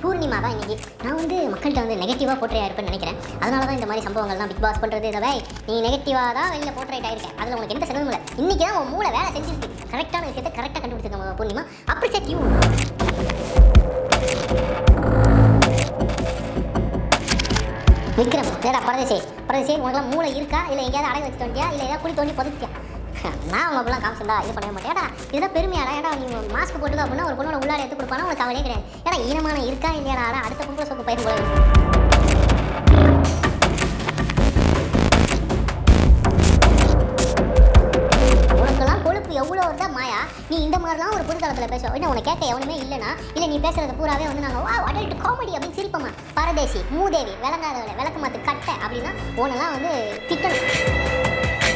பூர்ணிமா தான் இன்னைக்கு நான் வந்து மக்கள்கிட்ட வந்து நெகட்டிவாக போர்ட்ரேட் ஆயிருப்பேன்னு நினைக்கிறேன் அதனால தான் இந்த மாதிரி சம்பவங்கள்லாம் பிக் பாஸ் பண்ணுறது இதை வை நீ நெகட்டிவாக தான் வெளியில் போர்ட்ரேட் ஆயிருக்கேன் அதில் உனக்கு எந்த சங்கமும் இல்லை இன்னைக்கு தான் உன் மூளை வேலை செஞ்சிருக்கு கரெக்டான விஷயத்தை கரெக்டாக கண்டுபிடிச்சிருக்காங்க பூர்ணிமா அப்ரிஷியேட் யூ விக்ரம் ஏடா பரதேசே பரதேசே உனக்குலாம் மூளை இருக்கா இல்லை எங்கேயாவது அடகு வச்சுட்டு வந்தியா இல்லை ஏதாவது குழி தோண்டி புதைச்சிட்டியா நான் உங்க அப்படிலாம் காமிச்சா இது பண்ணவே மாட்டேன் ஏடா இதெல்லாம் பெருமையாடா ஏடா நீ மாஸ்க் போட்டுக்க அப்படின்னா ஒரு பொண்ணோட உள்ளாட எடுத்து கொடுப்பானா உனக்கு கவலையே கிடையாது ஏடா ஈனமான இருக்கா இல்லையாடா அட, அடுத்த பொம்பளை சொக்கு பயிர் போல உனக்கெல்லாம் கொழுப்பு எவ்வளோ இருந்தா மாயா நீ இந்த மாதிரிலாம் ஒரு புதுக்காலத்தில் பேச என்ன உனக்கு கேட்க எவனுமே இல்லைனா இல்லை நீ பேசுறது பூராவே வந்து நாங்கள் வா அடல்ட் காமெடி அப்படின்னு சிரிப்போமா பரதேசி மூதேவி விளங்காதவளை விளக்கு மாத்து கட்டை அப்படின்னா உனெல்லாம் வந்து திட்டணும்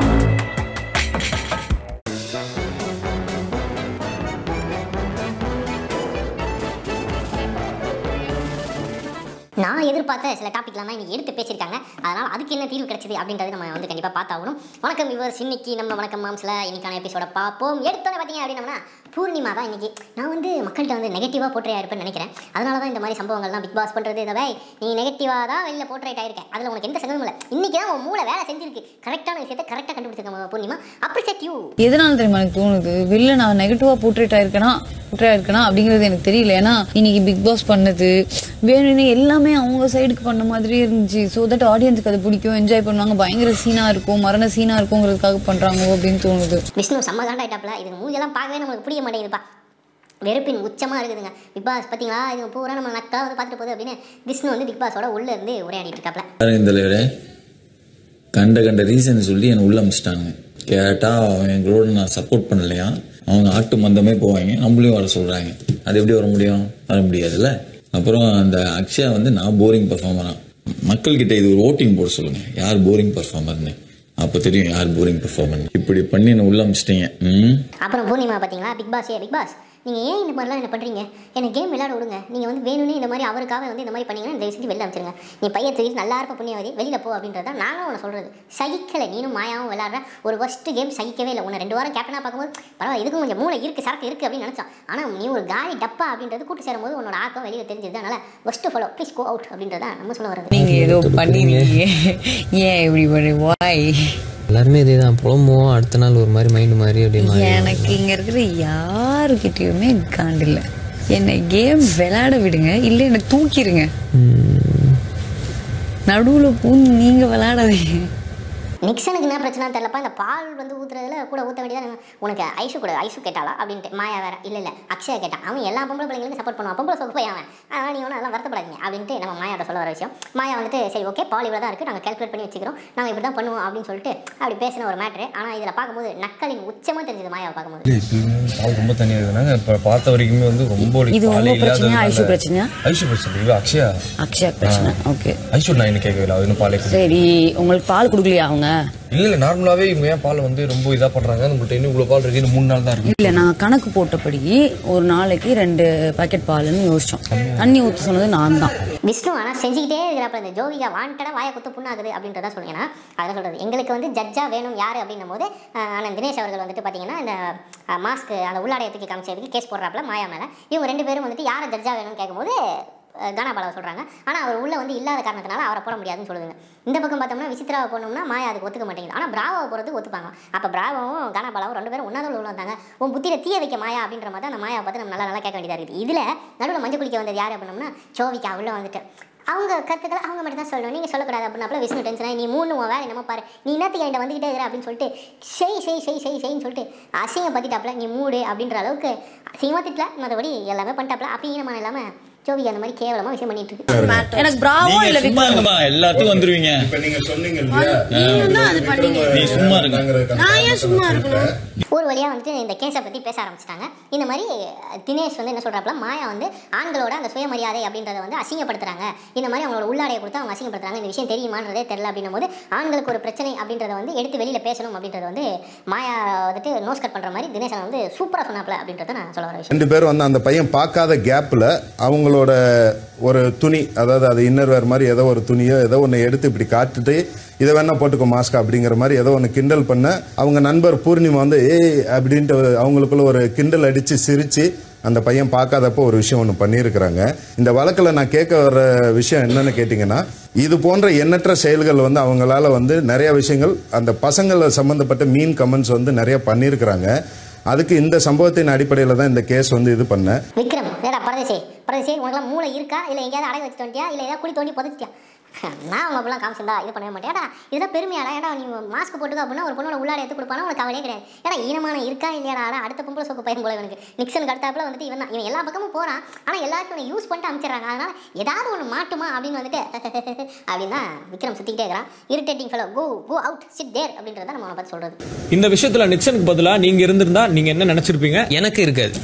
நான் எதிர்பார்த்த சில டாபிக்லாம் தான் இன்னைக்கு எடுத்து பேசியிருக்காங்க அதனால் அதுக்கு என்ன தீர்வு கிடைச்சது அப்படின்றது நம்ம வந்து கண்டிப்பாக பார்த்தாகணும் வணக்கம் விவர்ஸ் இன்னைக்கு நம்ம வணக்கம் மாம்ஸில் இன்னைக்கான எபிசோட பார்ப்போம் எடுத்தோன்னே பார்த்தீங்க அப்படின்னா பூர்ணிமா தான் இன்னைக்கு நான் வந்து மக்கள்கிட்ட வந்து நெகட்டிவாக போர்ட்ரேட் ஆயிருப்பேன்னு நினைக்கிறேன் அதனால தான் இந்த மாதிரி சம்பவங்கள்லாம் பிக் பாஸ் பண்ணுறது இதை வை நீ நெகட்டிவாக தான் வெளியில் போர்ட்ரேட் ஆயிருக்கேன் அதில் உனக்கு எந்த சங்கமும் இல்லை இன்னைக்கு தான் உன் மூளை வேலை செஞ்சிருக்கு கரெக்டான விஷயத்தை கரெக்டாக கண்டுபிடிச்சிருக்காங்க பூர்ணிமா அப்ரிஷியேட் யூ எதனால தெரியுமா எனக்கு தோணுது வெளில நான் நெகட்டிவா போர்ட்ரேட் ஆயிருக்கேனா போர்ட்ரேட் ஆயிருக்கேனா அப்படிங்கிறது எனக்கு தெரியல ஏன்னா இன்னைக்கு பிக் பாஸ் பண்ணது வேணும்னு எல்லாமே அவங்க சைடுக்கு பண்ண மாதிரியே இருந்துச்சு ஸோ தட் ஆடியன்ஸ்க்கு அது பிடிக்கும் என்ஜாய் பண்ணுவாங்க பயங்கர சீனா இருக்கும் மரண சீனா இருக்குங்கிறதுக்காக பண்றாங்க அப்படின்னு தோணுது விஷ்ணு செம்ம காண்டாயிட்டாப்ல இதுக்கு மூஞ்செல்லாம் பார்க்கவே நம்மளுக்கு பிடிக்க மாட்டேங்குதுப்பா வெறுப்பின் உச்சமாக இருக்குதுங்க பிக் பாஸ் பார்த்தீங்களா இது பூரா நம்ம நக்கா வந்து பார்த்துட்டு போகுது அப்படின்னு விஷ்ணு வந்து பிக் பாஸோட உள்ள இருந்து உரையாடிட்டு இருக்காப்ல பாருங்க தலைவரே கண்ட கண்ட ரீசன் சொல்லி என்னை உள்ள அமிச்சிட்டாங்க கேட்டால் அவன் எங்களோட நான் சப்போர்ட் பண்ணலையா அவங்க ஆட்டு மந்தமே போவாங்க நம்மளையும் வர சொல்கிறாங்க அது எப்படி வர முடியும் வர முடியாதுல்ல அப்புறம் அந்த அக்ஷயா வந்து நான் போரிங் பர்ஃபார்மரா மக்கள்கிட்ட இது ஒரு ஓட்டிங் போட சொல்லுங்க யார் போரிங் பர்ஃபார்மர்னு அப்போ தெரியும் யார் போரிங் பர்ஃபார்மர் இப்படி பண்ணி என்னை உள்ள அமிச்சிட்டீங்க ம் அப்புறம் பூர்ணிமா பார்த்தீங்களா பிக் பாஸ் ஏ பிக் பாஸ் நீங்கள் ஏன் இந்த மாதிரிலாம் என்ன பண்ணுறீங்க எனக்கு கேம் விளையாட விடுங்க நீங்கள் வந்து வேணும்னே இந்த மாதிரி அவருக்காக வந்து இந்த மாதிரி பண்ணீங்கன்னா தயவு செஞ்சு வெளில அனுப்பிச்சிருங்க நீ பையன் தூக்கிட்டு நல்லா இருப்ப புண்ணியவதி வெளியில் போ அப்படின்றத நானும் உன்னை சொல்கிறது சகிக்கலை நீனும் மாயாவும் விளையாடுற ஒரு ஃபஸ்ட்டு கேம் சகிக்கவே இல்லை உன்னை ரெண்டு வாரம் கேப்டனாக பார்க்கும்போது பரவாயில்ல இதுக்கும் கொஞ்சம் மூளை இருக்குது சரக்கு இருக்குது அப்படின்னு நினச்சான் ஆனால் நீ ஒரு காலி டப்பா அப்படின்றது கூட்டு சேரும்போது உன்னோட ஆக்கம் வெளியில் தெரிஞ்சது அதனால் first follow please go out அப்படின்றத நம்ம சொல்ல வர்றது நீங்க ஏதோ பண்ணிருக்கீங்க ஏன் இப்படி பண்ணி வாய் எல்லாருமே இதே தான் புலம்புவோம் அடுத்த நாள் ஒரு மாதிரி மைண்டு மாதிரி அப்படியே மாறி எனக்கு இங்க இருக்கிற யாருக்கிட்டயுமே காண்டில்ல என்னை கேம் விளையாட விடுங்க இல்ல என்னை தூக்கிடுங்க நடுவுல பூந்து நீங்க விளையாடாதீங்க நிக்சனுக்கு என்ன பிரச்சனை தெரியலப்பா இந்த பால் வந்து ஊத்துறதுல கூட ஊற்ற வேண்டியதான் உனக்கு ஐஷு கூட ஐஷு கேட்டாளா அப்படின்ட்டு மாயா வேற இல்லை இல்லை அக்ஷயா கேட்டான் அவன் எல்லா பொம்பளை பிள்ளைங்களுக்கு சப்போர்ட் பண்ணுவான் பொம்பளை சொல் போய் அவன் அதனால் நீ ஒன்றும் அதெல்லாம் வருத்தப்படாதீங்க அப்படின்ட்டு நம்ம மாயாவோட சொல்ல வர விஷயம் மாயா வந்துட்டு சரி ஓகே பால் இவ்வளோ தான் இருக்குது நாங்கள் கேல்குலேட் பண்ணி வச்சுக்கிறோம் நாங்கள் இப்படி தான் பண்ணுவோம் அப்படின்னு சொல்லிட்டு அப்படி பேசின ஒரு மேட்ரு ஆனால் இதில் பார்க்கும்போது நக்கலின் உச்சமாக தெரிஞ்சது மாயாவை பார்க்கும்போது பால் ரொம்ப தண்ணி இருக்குனாங்க இப்போ பார்த்த வரைக்குமே வந்து ரொம்ப இது பாலே உங்க பிரச்சனையா, இல்லாததுனால- ஐஷு பிரச்சனையா? ஐஷு பிரச்சனை இது அக்ஷயா அக்ஷயா பிரச்சனை ஓகே ஐஷு நான் இன்னும் கேட்கவே இல்லை அது இன்னும் பாலே குடி- சரி உங்களுக்கு பால் கொடுக்கலையா அவங்க இல்ல இல்ல நார்மலாவே இவங்க ஏன் பால் வந்து ரொம்ப இதா பண்றாங்க நம்மள்ட்ட இன்னும் இவ்வளவு பால் இருக்கு இன்னும் மூணு நாள் தான் இருக்கு இல்ல நான் கணக்கு போட்டபடி ஒரு நாளைக்கு ரெண்டு பாக்கெட் பால்னு யோசிச்சோம் தண்ணி ஊத்த சொன்னது நான் தான் விஷ்ணு ஆனால் செஞ்சுக்கிட்டே இருக்கிறப்ப இந்த ஜோவிகா வாண்டடாக வாயை குத்து புண்ணாகுது அப்படின்றத சொல்லுங்க ஏன்னா அதான் சொல்கிறது எங்களுக்கு வந்து ஜட்ஜாக வேணும் யார் அப்படின்னும் போது அஹ், அண்ணன் தினேஷ் அவர்கள் வந்துட்டு பார்த்தீங்கன்னா இந்த மாஸ்க் அந்த உள்ளாடையத்துக்கு காமிச்சதுக்கு கேஸ் போடுறாப்புல மாயா மேலே இவங்க ரெண்டு பேரும் வந்துட்டு யாரை ஜட்ஜாக வேணும்னு கேட்கும்போது அஹ், கானா பாலாவை சொல்கிறாங்க ஆனால் அவர் உள்ளே வந்து இல்லாத காரணத்தினால அவரை போட முடியாதுன்னு சொல்லுதுங்க இந்த பக்கம் பார்த்தோம்னா விசித்ராவை போடணும்னா மாயா அதுக்கு ஒத்துக்க மாட்டேங்குது ஆனால் பிராவோவை போகிறதுக்கு ஒத்துப்பாங்க அப்போ பிராவோவும் கானா பாலாவும் ரெண்டு பேரும் ஒன்றாவது உள்ள வந்தாங்க உன் புத்தியில தீய வைக்க மாயா அப்படின்ற மாதிரி தான் அந்த மாயாவை பார்த்து நம்ம நல்லா நல்லா கேட்க வேண்டியதாக இருக்குது இதில் நடுவில் மஞ்சள் குளிக்க வந்தது யார் அப்படின்னோம்னா சோவிக்கா உள்ளே வந்துட்டு அவங்க கருத்துக்களை அவங்க மட்டும் தான் சொல்லணும் நீங்கள் சொல்லக்கூடாது அப்படின்னாப்புல விஷ்ணு டென்ஷன் நீ மூணு உன் வேலை என்னமோ பாரு நீ என்னத்துக்கு என்கிட்ட வந்துக்கிட்டே இருக்கிற அப்படின்னு சொல்லிட்டு செய் செய் செய் செய் செய்ன்னு சொல்லிட்டு அசிங்கப்படுத்திட்டாப்புல நீ மூடு அப்படின்ற அளவுக்கு அசிங்கமாக திட்டல மற்றபடி எல்லாமே பண்ணிட்டாப்புல அப்பீனமான இல்லாமல் ஜோவிகா அந்த மாதிரி கேவலமாக விஷயம் பண்ணிட்டு இருக்கு எனக்கு பிராவோ நீங்க இல்ல சும்மா இருங்கம்மா எல்லாத்துக்கும் வந்துருவீங்க இப்ப நீங்க சொன்னீங்க இல்லையா நீங்க தான் அது பண்ணீங்க நீ சும்மா இருங்க நான் ஏன் சும்மா இருக்கணும் ஒரு வழியாக வந்துட்டு இந்த கேஸை பற்றி பேச ஆரம்பிச்சிட்டாங்க இந்த மாதிரி தினேஷ் வந்து என்ன சொல்கிறாப்புல மாயா வந்து ஆண்களோட அந்த சுயமரியாதை அப்படின்றத வந்து அசிங்கப்படுத்துறாங்க இந்த மாதிரி அவங்களோட உள்ளாடையை கொடுத்து அவங்க அசிங்கப்படுத்துறாங்க இந்த விஷயம் தெரியுமான்றதே தெரில அப்படின்னும் போது ஆண்களுக்கு ஒரு பிரச்சனை அப்படின்றத வந்து எடுத்து வெளியில் பேசணும் அப்படின்றத வந்து மாயா வந்துட்டு நோஸ் கட் பண்ணுற மாதிரி தினேஷன் வந்து சூப்பராக சொன்னாப்ல அப்படின்றத நான் சொல்ல வர விஷயம் ரெண்டு பேரும் வந்து அந்த பையன் பார்க்காத கேப்ல அவங்களோட ஒரு துணி அதாவது அது இன்னர் வேர் மாதிரி ஏதோ ஒரு துணியோ ஏதோ ஒன்று எடுத்து இப்படி காட்டுட்டு இதை வேணா போட்டுக்கோ மாஸ்க் அப்படிங்கிற மாதிரி ஏதோ ஒன்று கிண்டல் பண்ண அவங்க நண்பர் பூர்ணிமா வந்து ஏய் அப்படின்ட்டு அவங்களுக்குள்ள ஒரு கிண்டல் அடிச்சு சிரிச்சு அந்த பையன் பார்க்காதப்போ ஒரு விஷயம் ஒன்று பண்ணியிருக்கிறாங்க இந்த வழக்கில் நான் கேட்க வர விஷயம் என்னன்னு கேட்டிங்கன்னா இது போன்ற எண்ணற்ற செயல்கள் வந்து அவங்களால வந்து நிறைய விஷயங்கள் அந்த பசங்களை சம்பந்தப்பட்ட மீன் கமெண்ட்ஸ் வந்து நிறைய பண்ணியிருக்கிறாங்க அதுக்கு இந்த சம்பவத்தின் அடிப்படையில் தான் இந்த கேஸ் வந்து இது பண்ணேன் விக்ரம் ஏடா பரதேசி பரதேசி உனக்குலாம் மூளை இருக்கா இல்லை எங்கேயாவது அடகு வச்சு தோண்டியா இல்லை ஏதாவது குழி தோண்டி புதைச்சிட்டியா நான் அவங்க அப்படிலாம் காமிச்சிருந்தா இது பண்ணவே மாட்டேன் ஏடா இதெல்லாம் பெருமையாடா ஏடா நீ மாஸ்க் போட்டுக்க அப்படின்னா ஒரு பொண்ணோட உள்ளாட எடுத்து கொடுப்பானா உனக்கு கவலையே கிடையாது ஏடா ஈனமான இருக்கா இல்லையாடா ஆனா அடுத்த பொம்பளை சோக்கு பையன் போல இவனுக்கு நிக்சனுக்கு அடுத்தாப்புல வந்துட்டு இவன் தான் இவன் எல்லா பக்கமும் போறான் ஆனால் எல்லாருக்கும் இவனை யூஸ் பண்ணிட்டு அமைச்சிடுறாங்க அதனால ஏதாவது ஒன்று மாட்டுமா அப்படின்னு வந்துட்டு அப்படின்னு தான் விக்ரம் சுற்றிக்கிட்டே இருக்கிறான் irritating fellow go go out sit there அப்படின்றத நம்ம அவனை பார்த்து சொல்றது இந்த விஷயத்துல நிக்சனுக்கு பதிலா நீங்க இருந்திருந்தா நீங்க என்ன நினைச்சிருப்பீங்க எனக்கு இருக்காது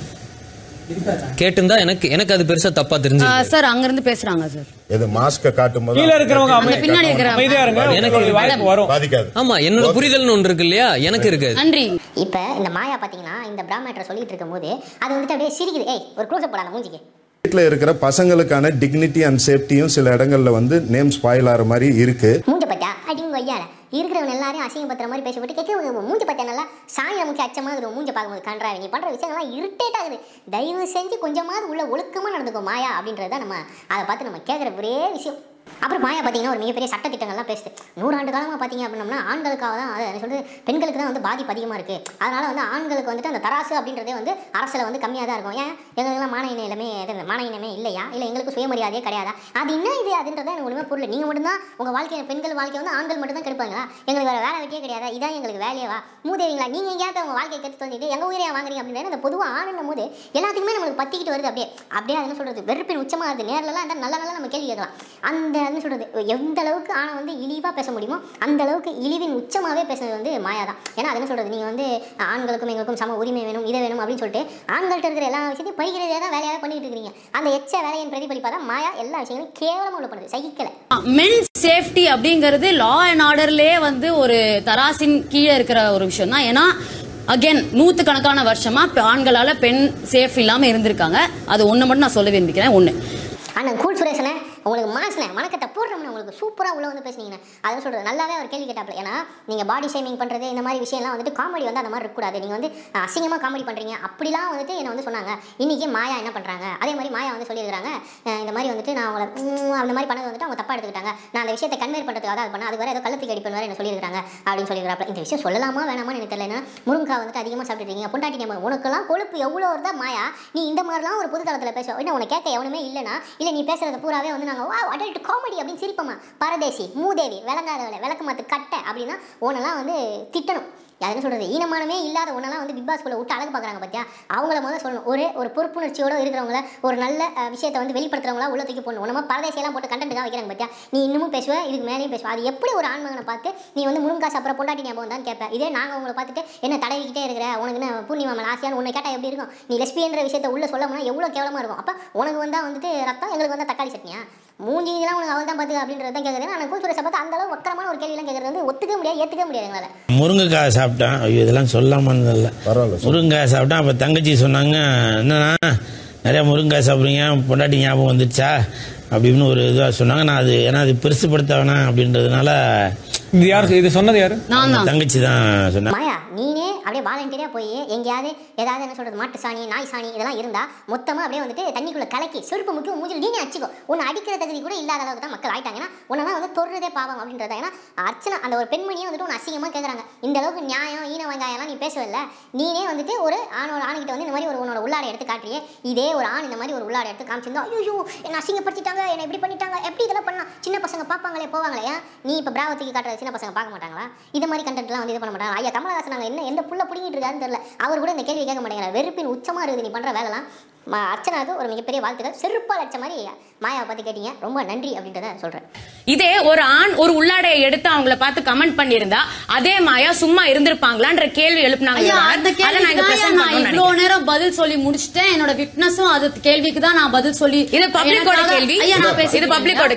கேட்டிருந்தா எனக்கு எனக்கு அது பெருசா தப்பா தெரிஞ்சு சார் அங்கிருந்து பேசுறாங்க சார் இது மாஸ்கை காட்டும் போது கீழ இருக்கிறவங்க அந்த பின்னாடி இருக்கிற அமைதியா இருங்க எனக்கு உங்களுக்கு வாய்ப்பு வரும் பாதிக்காது ஆமா என்னோட புரிதல்னு ஒன்று இருக்கு இல்லையா எனக்கு இருக்காது நன்றி இப்போ இந்த மாயா பார்த்தீங்கன்னா இந்த பிராமேட்டரை சொல்லிட்டு இருக்கும்போது அது வந்துட்டு அப்படியே சிரிக்குது ஏய் ஒரு க்ளோஸ் போடா அந்த மூஞ்சிக்கு வீட்டில் இருக்கிற பசங்களுக்கான டிக்னிட்டி அண்ட் சேஃப்டியும் சில இடங்கள்ல வந்து நேம் ஸ்பாயில் ஆகிற மாதிரி இருக்கு மூஞ்ச பத்தியா அடிங்க ஐயால இருக்கிறவங்க எல்லாரையும் அசிங்கப்படுத்துற மாதிரி பேசப்பட்டு கேட்க மூஞ்ச பத்தியா நல்லா சாயம் முக்கிய அச்சமா இருக்குது மூஞ்ச பார்க்கும்போது கன்றாவி நீ பண்ற விஷயங்கள்லாம் இரிட்டேட் ஆகுது தயவு செஞ்சு கொஞ்சமாவது உள்ள ஒழுக்கமா நடந்துக்கோ மாயா அப்படின்றத நம்ம அதை பார்த்து நம்ம கேட்குற ஒரே விஷயம் அப்புறம் மாயா பார்த்தீங்கன்னா ஒரு மிகப்பெரிய சட்ட திட்டங்கள்லாம் பேசுது நூறாண்டு காலமாக பார்த்தீங்க அப்படின்னம்னா ஆண்களுக்காக தான் அது சொல்றது பெண்களுக்கு தான் வந்து பாதிப்பு அதிகமாக இருக்குது அதனால வந்து ஆண்களுக்கு வந்துட்டு அந்த தராசு அப்படின்றதே வந்து அரசில் வந்து கம்மியாக தான் இருக்கும் ஏன் எங்களுக்குலாம் மான இனமே இது மான இனமே இல்லையா இல்லை எங்களுக்கு சுயமரியாதையே கிடையாதா அது என்ன இது அதுன்றதை எனக்கு ஒன்றுமே புரியல நீங்கள் மட்டும்தான் உங்கள் வாழ்க்கையை பெண்கள் வாழ்க்கை வந்து ஆண்கள் மட்டும் தான் கெடுப்பாங்களா எங்களுக்கு வேறு வேலை வெட்டியே கிடையாது இதான் எங்களுக்கு வேலையவா மூதேவிங்களா நீங்கள் எங்கேயாவது உங்கள் வாழ்க்கையை கெடுத்து தோண்டிட்டு எங்கள் உயிரை வாங்குறீங்க அப்படின்னு அந்த பொதுவாக ஆணுன்னும் போது எல்லாத்துக்குமே நம்மளுக்கு பத்திக்கிட்டு வருது அப்படியே அப்படியே அது என்ன சொல்கிறது வெறுப்பின் உச்சமாக இருக்குது நேர்லலாம் இருந்தால் நல்ல நல்லா நம்ம கேள்வி கேட்கலாம் அந்த என்ன சொல்கிறது எந்த அளவுக்கு ஆணை வந்து இழிவாக பேச முடியுமோ அந்த அளவுக்கு இழிவின் உச்சமாகவே பேசுறது வந்து மாயா தான் ஏன்னா அது என்ன சொல்கிறது நீங்கள் வந்து ஆண்களுக்கும் எங்களுக்கும் சம உரிமை வேணும் இதை வேணும் அப்படின்னு சொல்லிட்டு ஆண்கள்ட்ட இருக்கிற எல்லா விஷயத்தையும் பறிக்கிறதே தான் வேலையாக பண்ணிட்டு இருக்கிறீங்க அந்த எச்ச வேலையின் பிரதிபலிப்பாக தான் மாயா எல்லா விஷயங்களையும் கேவலமாக உள்ள பண்ணுது சகிக்கலை மென் சேஃப்டி அப்படிங்கிறது லா அண்ட் ஆர்டர்லயே வந்து ஒரு தராசின் கீழே இருக்கிற ஒரு விஷயம் தான் ஏன்னா அகைன் நூத்து கணக்கான வருஷமா பெ- ஆண்களால பெண் சேஃப் இல்லாம இருந்திருக்காங்க அது ஒண்ணு மட்டும் நான் சொல்ல விரும்பிக்கிறேன் ஒண்ணு அண்ணன் கூல் சுரேஷனே உங்களுக்கு மாசினேன் மணக்கத்தை போடுறோம்னு உங்களுக்கு சூப்பராக உள்ள வந்து பேசுனீங்க அதை சொல்கிறது நல்லாவே அவர் கேள்வி கேட்டாப்ல ஏன்னா நீங்கள் பாடி ஷேமிங் பண்ணுறது இந்த மாதிரி விஷயம்லாம் வந்துட்டு காமெடி வந்து அந்த மாதிரி இருக்கக்கூடாது நீங்கள் வந்து அஹ், அசிங்கமாக காமெடி பண்ணுறீங்க அப்படிலாம் வந்துட்டு என்னை வந்து சொன்னாங்க இன்றைக்கி மாயா என்ன பண்ணுறாங்க அதே மாதிரி மாயா வந்து சொல்லியிருக்காங்க அஹ், இந்த மாதிரி வந்துட்டு நான் அவங்கள உம், அந்த மாதிரி பண்ணது வந்துட்டு அவங்க தப்பாக எடுத்துக்கிட்டாங்க நான் அந்த விஷயத்தை கன்வே பண்ணுறதுக்காக அது பண்ண அது வேறு ஏதோ கள்ளத்துக்கு அடிப்பேன் வேறு என்ன சொல்லியிருக்காங்க அப்படின்னு சொல்லியிருக்காப்ல இந்த விஷயம் சொல்லலாமா வேணாமான்னு எனக்கு தெரியல ஏன்னா முருங்கா வந்துட்டு அதிகமாக சாப்பிட்டுருக்கீங்க பொண்டாட்டி நம்ம உனக்கெல்லாம் கொழுப்பு எவ்வளோ இருந்தால் மாயா நீ இந்த மாதிரிலாம் ஒரு புது தளத்தில் பேசுவோம் என்ன உனக்கு கேட்க எவனுமே இல்லைனா இல்லை நீ பேசுறது பூராவே வந்து நாங்கள் வா அடல்ட் காமெடி அப்படின்னு சிரிப்போமா பரதேசி மூதேவி விளங்காதவளை விளக்க மாத்து கட்டை அப்படின்னா உன்னெல்லாம் வந்து திட்டணும் அது என்ன சொல்றது ஈனமானமே இல்லாத ஒன்னெல்லாம் வந்து பிக் பாஸ்குள்ள விட்டு அழகு பார்க்குறாங்க பார்த்தியா அவங்கள முதல்ல சொல்லணும் ஒரு ஒரு பொறுப்புணர்ச்சியோட இருக்கிறவங்கள ஒரு நல்ல அஹ், விஷயத்தை வந்து வெளிப்படுத்துறவங்களா உள்ள தூக்கி போடணும் நம்ம பரதேசியெல்லாம் போட்டு கண்டென்ட் வைக்கிறாங்க பார்த்தியா நீ இன்னமும் பேசுவ இதுக்கு மேலேயும் பேசுவ அது எப்படி ஒரு ஆண்மகனை பார்த்து நீ வந்து முருங்காசு அப்புறம் பொண்டாட்டி ஞாபகம் தான் கேட்பேன் இதே நாங்கள் உங்களை பார்த்துட்டு என்ன தடவிக்கிட்டே இருக்கிற உனக்கு என்ன பூர்ணிமா மேலே ஆசையான உன்னை கேட்டால் எப்படி இருக்கும் நீ லெஸ்பியன்ற விஷயத்தை உள்ள சொல்ல போனால் எவ்வளோ கேவலமாக இருக்கும் அப்போ உனக்கு வந்தா வந்துட்டு ரத்தம் எங்களுக்கு வந்தா தக்காளி சட்னியா மூஞ்சிங்கெல்லாம் உனக்கு அவள் தான் பார்த்து அப்படின்றது தான் கேட்குறது ஆனால் கூத்துறை பார்த்து அந்த அளவு வக்கரமான ஒரு கேள்வியெல்லாம் கேட்குறது வந்து ஒத்துக்க முடியாது ஏற்றுக்க முடியாது எங்களால் முருங்கைக்காய் சாப்பிட்டேன் ஐயோ இதெல்லாம் சொல்லாமல் இல்லை பரவாயில்ல சொல்லு. முருங்கைக்காய் சாப்பிட்டேன் அப்போ தங்கச்சி சொன்னாங்க என்னன்னா நிறையா முருங்கைக்காய் சாப்பிட்றீங்க பொண்டாட்டி ஞாபகம் வந்துடுச்சா அப்படின்னு ஒரு இதாக சொன்னாங்க நான் அது ஏன்னா அது பெருசுப்படுத்த வேணாம் அப்படின்றதுனால இது யார் இது சொன்னது யாரு நான் தான் தங்கச்சி தான் சொன்னேன் மாயா நீனே அப்படியே வாலண்டியராக போய் எங்கேயாவது ஏதாவது என்ன சொல்கிறது மாட்டு சாணி நாய் சாணி இதெல்லாம் இருந்தால் மொத்தமாக அப்படியே வந்துட்டு தண்ணிக்குள்ளே கலக்கி செருப்பு முக்கிய மூஞ்சில் நீனே அடிச்சுக்கோ உன்னை அடிக்கிற தகுதி கூட இல்லாத அளவுக்கு தான் மக்கள் ஆயிட்டாங்க ஏன்னா உன்னெல்லாம் வந்து தொடுறதே பாவம் அப்படின்றத ஏன்னா அர்ச்சனா அந்த ஒரு பெண்மணியே வந்துட்டு உன்னை அசிங்கமாக கேட்குறாங்க இந்த அளவுக்கு நியாயம் ஈன வெங்காயம்லாம் நீ பேசவில்ல நீனே வந்துட்டு ஒரு ஆணோட ஆணுகிட்ட வந்து இந்த மாதிரி ஒரு உன்னோட உள்ளாடை எடுத்து காட்டுறியே இதே ஒரு ஆண் இந்த மாதிரி ஒரு உள்ளாடை எடுத்து காமிச்சிருந்தா ஐயோ என்ன அசிங்கப்படுத்திட்டாங்க என்ன இப்படி பண்ணிட்டாங்க எப்படி இதெல்லாம் பண்ணலாம் சின்ன பசங்க பார்ப்பாங்களே போவாங்களே ஏன் நீ இப்போ பிராவத்துக்கு காட்டுற சின்ன பசங்க பார்க்க மாட்டாங்களா இது மாதிரி கண்டென்ட்லாம் வந்து இது பண்ண மாட்டாங்க ஐயா கமலஹாசன் நாங்கள் என்ன எந்த புள்ள பிடிங்கிட்டு இருக்காருன்னு தெரியல அவர் கூட இந்த கேள்வி கேட்க மாட்டேங்கிறார் வெறுப்பின் உச்சமாக இருக்குது நீ பண்ணுற வேலைலாம் ம அர்ச்சனாவுக்கு ஒரு மிகப்பெரிய வாழ்த்துக்கள் செருப்பால் அடிச்ச மாதிரி மாயாவை பற்றி கேட்டீங்க ரொம்ப நன்றி அப்படின்றத சொல்கிறேன் இதே ஒரு ஆண் ஒரு உள்ளாடையை எடுத்து அவங்கள பார்த்து கமெண்ட் பண்ணியிருந்தா அதே மாயா சும்மா இருந்திருப்பாங்களான்ற கேள்வி எழுப்புனாங்க ஐயா இவங்க. அந்த அதை நான் இங்க கேள்விக்கு present நான் பண்ணணும்னு இவ்வளவு நேரம் பதில் சொல்லி முடிச்சிட்டேன் என்னோட விட்னஸும் அது கேள்விக்கு தான் நான் பதில் சொல்லி இது public ஓட எனக்காக- கேள்வி. ஐயா நான் இது public ஓட பேசுறேன் கேள்வி.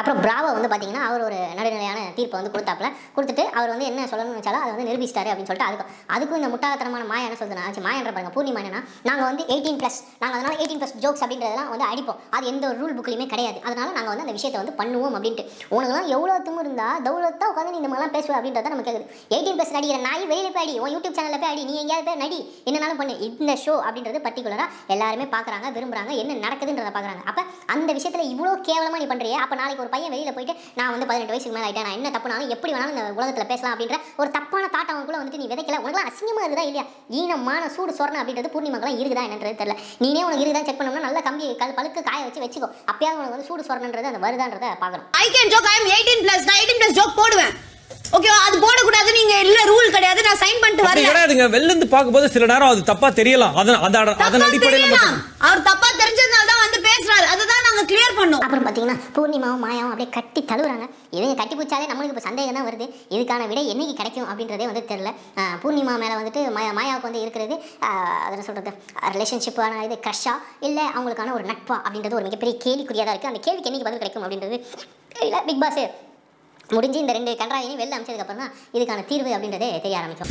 அப்புறம் பிராவோ வந்து பார்த்தீங்கன்னா அவர் ஒரு நடுநிலையான தீர்ப்பை வந்து கொடுத்தாப்புல கொடுத்துட்டு அவர் வந்து என்ன சொல்லணும்னு நினச்சாலும் அதை வந்து நிரூபிச்சிட்டாரு அப்படின்னு சொல்லிட்டு அதுக்கு அதுக்கும் இந்த முட்டாள்தனமான மாயா என்ன சொல்லுதுன்னா ஆச்சு மாயன்ற பாருங்க பூர்ணிமா என்னன்னா நாங்கள் வந்து எயிட்டீன் ப்ளஸ் நாங்கள் அதனால் எயிட்டீன் ப்ளஸ் ஜோக்ஸ் அப்படின்றதெல்லாம் வந்து அடிப்போம் அது எந்த ஒரு ரூல் புக்லையுமே கிடையாது அதனால நாங்கள் வந்து அந்த விஷயத்தை வந்து பண்ணுவோம் அப்படின்ட்டு உனக்குலாம் எவ்வளோ தும்பு இருந்தா தௌலத்தா உட்காந்து நீ இந்த மாதிரிலாம் பேசுவ அப்படின்றத நம்ம கேட்குது எயிட்டீன் ப்ளஸ் நடிக்கிற நாய் வெளியில போய் அடி உன் யூடியூப் சேனலில் போய் அடி நீ எங்கேயாவது போய் நடி என்னனாலும் பண்ணு இந்த ஷோ அப்படின்றது பர்டிகுலராக எல்லாருமே பார்க்குறாங்க விரும்புறாங்க என்ன நடக்குதுன்றத பார்க்குறாங்க அப்போ அந்த விஷயத்தில் இவ்வளோ கேவலமாக நீ பண்ணுறியே அப்போ நாளைக்கு ஒரு பையன் வெளியில் போயிட்டு நான் வந்து பதினெட்டு வயசுக்கு மேலே ஆயிட்டேன் நான் என்ன தப்புனாலும் எப்படி வேணாலும் இந்த உலகத்தில் பேசலாம் அப்படின்ற ஒரு தப்பான தாட் அவங்களுக்குள்ள வந்துட்டு நீ விதைக்கல உனக்குலாம் அசிங்கமாக இருக்குதா இல்லையா ஈனமான சூடு சொரணை அப்படின்றது பூர்ணிமாக்கெல்லாம் இருக்குதா என்னன்றது தெரியல நீனே உனக்கு இருக்குதா செக் பண்ணோம்னா நல்ல கம்பி கல் பழுக்கு காய வச்சு வச்சுக்கோ அப்பயாவது உனக்கு வந்து சூடு சொரணன்றது அந்த வருதான்றதை பார்க்கணும் I can joke I am 18 plus நான் 18 பிளஸ் ஜோக் போடுவேன் ஓகேவா அது போடக்கூடாது நீங்க இல்ல ரூல் கிடையாது நான் சைன் பண்ணிட்டு அப்படி வரல கிடையாதுங்க வெளில இருந்து பார்க்கும்போது சில நேரம் அது தப்பா தெரியலாம் அதன் அதன் அதன் தப்பா அடிப்படையில் தெரியலாம் மட்டும் அவர் தப்பா தெரிஞ்சதுனால தான் வந்து பேசுறாரு அதுதான் நாங்க கிளியர் பண்ணோம் அப்புறம் பார்த்தீங்கன்னா பூர்ணிமாவும் மாயாவும் அப்படியே கட்டி தழுவுறாங்க இதுங்க கட்டி பிடிச்சாலே நம்மளுக்கு இப்போ சந்தேகம் தான் வருது இதுக்கான விடை என்னைக்கு கிடைக்கும் அப்படின்றதே வந்து தெரில ஆஹ் பூர்ணிமா மேலே வந்துட்டு மாயா மாயாவுக்கு வந்து இருக்கிறது அதில் சொல்கிறது ரிலேஷன்ஷிப்பான இது க்ரஷ்ஷா இல்லை அவங்களுக்கான ஒரு நட்பா அப்படின்றது ஒரு மிகப்பெரிய கேள்விக்குறியாக தான் இருக்குது அந்த கேள்விக்கு என்னைக்கு பதில் கிடைக்கும் அப்படின்றது இல்லை பிக் பாஸ் முடிஞ்சு இந்த ரெண்டு கன்றாயினையும் வெளில அமைச்சதுக்கப்புறம் தான் இதுக்கான தீர்வு அப்படின்றதே தெரிய ஆரம்பிக்கும்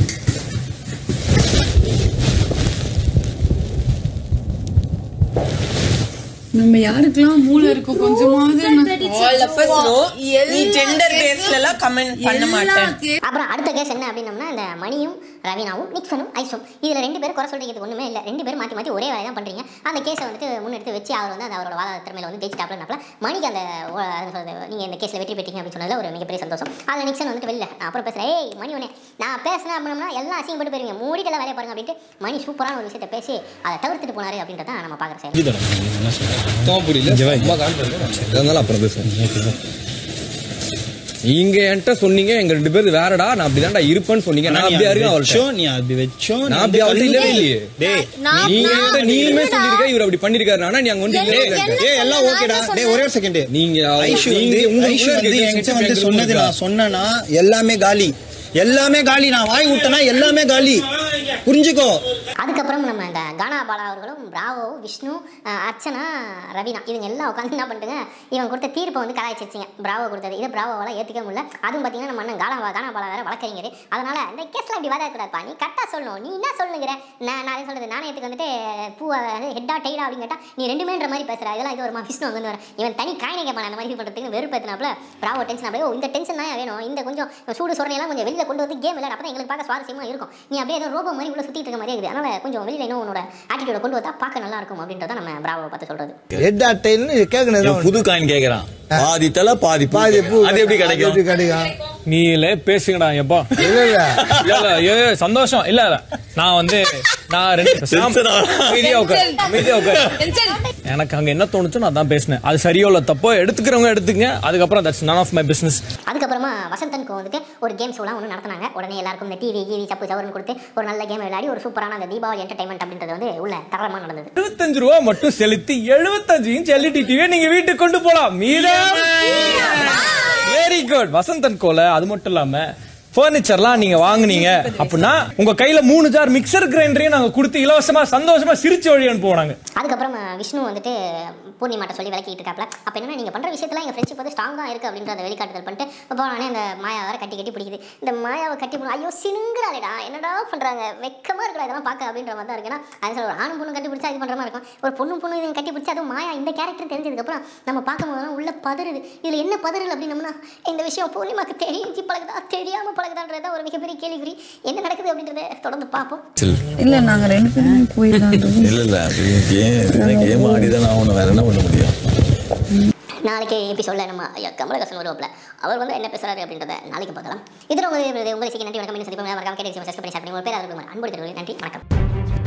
நம்ம யாருக்கெல்லாம் மூளை இருக்கும் கொஞ்சமாவது All of us know நீ gender based எல்லாம் comment பண்ண மாட்டேன் அப்புறம் அடுத்த கேஸ் என்ன அப்படின்னம்னா இந்த மணியும் ரவீனாவும் நிக்சனும் ஐஸும் இதில் ரெண்டு பேரும் குறை சொல்றதுக்கு ஒன்றுமே இல்லை ரெண்டு பேரும் மாற்றி மாற்றி ஒரே வேலை தான் பண்ணுறீங்க அந்த கேஸை வந்துட்டு முன்னெடுத்து வச்சு அவர் வந்து அந்த அவரோட வாத திறமையில வந்து ஜெயிச்சிட்டாப்லனாப்ல மணிக்கு அந்த ஓ- அது சொல்றது நீங்கள் இந்த கேஸில் வெற்றி பெற்றீங்க அப்படின்னு சொன்னதுல ஒரு மிகப்பெரிய சந்தோஷம் அதில் நிக்சன் வந்துட்டு வெளில நான் அப்புறம் பேசுகிறேன் ஏய் மணி ஒன்னே நான் பேசினேன் அப்படின்னா எல்லாம் அசிங்கப்பட்டு போயிருவீங்க மூடிட்டு எல்லாம் வேலையை பாருங்க அப்படின்ட்டு மணி சூப்பரான ஒரு விஷயத்தை பேசி அதை தவிர்த்துட்டு போனாரு அப்படின்றத நம்ம பார்க்குற செயல் புரியல ரொம்ப கான்ஃபிடன்ட் இருந்தாலும் அப்புறம் பேசுவோம் நீங்க என்கிட்ட சொன்னீங்க எங்க ரெண்டு பேரும் வேறடா நான் அப்படிதான்டா இருப்பேன்னு சொன்னீங்க நான் அப்படியே இருக்கேன் அவள்கிட்ட நீ அப்படி வச்சோ நான் அப்படி அவள்கிட்ட இல்லவே இல்லையே டேய் நான்- நீங்க நான் என்கிட்ட நீயுமே சொல்லிருக்க இவர் அப்படி பண்ணிருக்காரு ஆனா நீ அங்க வந்து இல்லவே இல்லை. என்ன ஏய் எல்லாம் சொன்னேன்? ஓகேடா நான் என்ன டேய் ஒரே ஒரு செகண்ட் நீங்க ஐஷு நீங்க வந்து உங்க ஐஷு உள்ள வந்து இருக்க என்கிட்ட சின்ன வந்து பிள்ளைங்களுக்கு சொன்னது இருக்கா? நான் சொன்னேன்னா எல்லாமே காலி எல்லாமே காலி நான் வாய் விட்டேன்னா எல்லாமே காலி புரிஞ்சுக்கோ அதுக்கப்புறம் நம்ம இந்த கானா பாலா அவர்களும் பிராவோ விஷ்ணு அஹ், அர்ச்சனா ரவீனா இவங்க எல்லாம் உட்காந்து என்ன பண்ணிட்டுங்க இவங்க கொடுத்த தீர்ப்பை வந்து கலாய்ச்சிச்சிங்க பிராவோ கொடுத்தது இதை பிராவோவால் ஏற்றுக்க முடியல அதுவும் பார்த்தீங்கன்னா நம்ம அண்ணன் கானா கானா பாலா வேற வழக்கறிஞர் அதனால இந்த கேஸ்ல இப்படி வாதாடக்கூடாதுப்பா நீ கரெக்டாக சொல்லணும் நீ என்ன சொல்லுங்கிற நான் நான் சொல்றது நாணயத்துக்கு வந்துட்டு பூவை ஹெட்டா டைடா அப்படின்னு கேட்டா நீ ரெண்டுமேன்ற மாதிரி பேசுற இதெல்லாம் இது வருமா விஷ்ணு வந்து வர இவன் தனி காயினை கேட்பான் அந்த மாதிரி இது பண்ணுறதுக்கு வெறுப்பேற்றினாப்ல பிராவோ டென்ஷன் அப்படியே ஓ இந்த டென்ஷன் தான் வேணும் இந்த கொஞ்சம் சூடு சொரணையெல்லாம் கொஞ்சம் வெளியில கொண்டு வந்து கேம் விளையாட அப்போ எங்களுக்கு பார்க்க சுவாரஸ்யமா இருக்கும் நீ அப்படியே ஏதோ ரோபோ மாதிரி உள்ள சுத்திட்டு இருக்க மாதிரியே இருக்குது அதனால கொஞ்சம் வெளியில இன்னும் உன்னோட ஆட்டிடியூட கொண்டு வந்தா பார்க்க நல்லா இருக்கும் அப்படின்றத நம்ம பிராவோ பார்த்து சொல்றது ரெட் அட்டைன்னு கேட்கணும் புது காயின் கேக்குறான் பாதி தலை பாதி பாதி அது எப்படி கிடைக்கும் கிடைக்கும் நீங்களே பேசுங்கடா எப்பா இல்ல இல்ல இல்ல இல்ல ஏ, ஏ, சந்தோஷம் இல்ல இல்ல நான் வந்து நான் ரெண்டு Tension ஆ. அமைதியா உட்கார் அமைதியா உட்கார் எனக்கு அங்க என்ன தோணுச்சோ நான் தான் பேசினேன் அது சரியோ இல்ல தப்போ எடுத்துக்கிறவங்க எடுத்துங்க அதுக்கப்புறம் that's none of my business அதுக்கப்புறமா வசந்தனுக்கு வந்துட்டு ஒரு கேம் ஷோலாம் ஒன்று நடத்துனாங்க உடனே எல்லாருக்கும் இந்த டிவி கீவி சப்பு சவர்னு கொடுத்து ஒரு நல்ல கேம் விளையாடி ஒரு சூப்பரான அந்த தீபாவளி என்டர்டைன்மெண்ட் அப்படின்றது வந்து உள்ள தரமா நடந்தது எழுபத்தஞ்சு ரூபா மட்டும் செலுத்தி எழுபத்தஞ்சு இன்ச் எல்இடி டிவியை நீங்க வீட்டுக்கு கொண்டு போலாம் மீதம் வெரி குட் வசந்தன் கோல அது மட்டும் இல்லாம ஃபர்னிச்சர்லாம் நீங்க வாங்குனீங்க அப்படின்னா உங்க கையில மூணு ஜார் மிக்சர் கிரைண்டரையும் நாங்க கொடுத்து இலவசமா சந்தோஷமா சிரிச்சு வழி அனுப்புவாங்க அதுக்கப்புறம் அஹ், விஷ்ணு வந்துட்டு பூர்ணிமாட்ட சொல்லி விளக்கிட்டு இருக்காப்ல அப்போ என்ன நீங்கள் பண்ணுற விஷயத்துல எங்கள் ஃப்ரெண்ட்ஷிப் வந்து ஸ்ட்ராங்காக இருக்குது அப்படின்ற அந்த வெளிக்காட்டுதல் பண்ணிட்டு இப்போ நானே அந்த மாயா வேற கட்டி கட்டி பிடிக்குது இந்த மாயாவை கட்டி போன ஐயோ சினுங்கிறாளேடா என்னடா பண்ணுறாங்க வெக்கமாக இருக்கடா இதெல்லாம் பார்க்க அப்படின்ற மாதிரி தான் இருக்குன்னா அது சொல்ல ஒரு ஆணும் பொண்ணு கட்டி பிடிச்சா இது பண்ணுற மாதிரி இருக்கும் ஒரு பொண்ணும் பொண்ணு இதுங்க கட்டி பிடிச்சா அதுவும் மாயா இந்த கேரக்டர் தெரிஞ்சதுக்கப்புறம் நம்ம பார்க்கும்போது உள்ள பதறுது இதில் என்ன பதறல் அப்படின்னம்னா இந்த விஷயம் பூர்ணிமாக்கு தெரிஞ்சு பழகுதா தெரியாமல் பழகுதான்றத ஒரு மிகப்பெரிய கேள்விக்குறி என்ன நடக்குது அப்படின்றத தொடர்ந்து பார்ப்போம் இல்ல நாங்க ரெண்டு பேருமே போய் தான் இல்ல இல்ல கேம் கேம் ஆடிதான் ஆகணும் வேற என்ன பண்ண முடியும் நாளைக்கு எபிசோடில் நம்ம ஐயா கமலஹாசன் வருவாப்ல அவர் வந்து என்ன பேசுறாரு அப்படின்றத நாளைக்கு பார்க்கலாம் இதில் உங்களுக்கு உங்களை சீக்கிரம் நன்றி வணக்கம் இன்னும் சந்திப்போம் மறக்காம கேட்டு சப்ஸ்கிரைப் பண்ணி ஷேர் பண்ணி உங்கள் பேர் அன்பு நன்றி வணக்கம்